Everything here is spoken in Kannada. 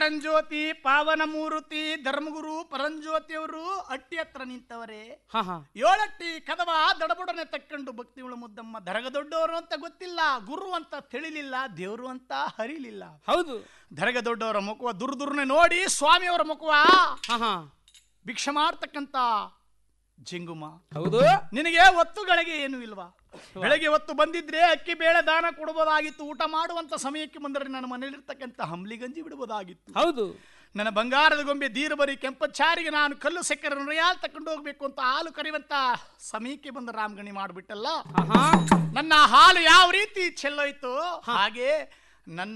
ಪರಂಜ್ಯೋತಿ ಪಾವನ ಮೂರುತಿ ಧರ್ಮಗುರು ಪರಂಜ್ಯೋತಿಯವರು ಅಟ್ಟಿ ಹತ್ರ ನಿಂತವರೇ ಹಾ ಹಾ ಏಳಟ್ಟಿ ಕದವ ದಡಬುಡನೆ ತಕ್ಕೊಂಡು ಭಕ್ತಿಯುಳ ಮುದ್ದಮ್ಮ ದರಗ ದೊಡ್ಡವರು ಅಂತ ಗೊತ್ತಿಲ್ಲ ಗುರು ಅಂತ ತಿಳಿಲಿಲ್ಲ ದೇವರು ಅಂತ ಹರಿಲಿಲ್ಲ ಹೌದು ದರಗ ದೊಡ್ಡವರ ಮುಖವ ದುರ್ ದುರ್ನೆ ನೋಡಿ ಸ್ವಾಮಿಯವರ ಮುಖವ ಹಾ ಹಾ ಭಿಕ್ಷೆ ಮಾಡ್ತಕ್ಕಂತ ಜಿಂಗುಮ ಹೌದು ನಿನಗೆ ಒತ್ತುಗಳಿಗೆ ಏನು ಇಲ್ವಾ ಬೆಳಗ್ಗೆ ಹೊತ್ತು ಬಂದಿದ್ರೆ ಅಕ್ಕಿ ಬೇಳೆ ದಾನ ಕೊಡಬಹುದಾಗಿತ್ತು ಊಟ ಮಾಡುವಂತ ಸಮಯಕ್ಕೆ ಬಂದರೆ ನನ್ನ ಮನೆಯಲ್ಲಿರ್ತಕ್ಕಂಥ ಹಂಬ್ಲಿ ಗಂಜಿ ಬಿಡಬಹುದಾಗಿತ್ತು ಹೌದು ನನ್ನ ಬಂಗಾರದ ಗೊಂಬೆ ದೀರು ಬರಿ ಕೆಂಪಚ್ಚಾರಿಗೆ ನಾನು ಕಲ್ಲು ಸಕ್ಕರೆ ನುರಿಯಾಲ್ ತಕೊಂಡು ಹೋಗ್ಬೇಕು ಅಂತ ಹಾಲು ಕರೆಯುವಂತ ಸಮಯಕ್ಕೆ ಬಂದ ರಾಮಗಣಿ ಮಾಡಿಬಿಟ್ಟಲ್ಲ ಹಾ ಹಾ ನನ್ನ ಹಾಲು ಯಾವ ರೀತಿ ಚೆಲ್ಲೋಯ್ತು ಹಾಗೆ ನನ್ನ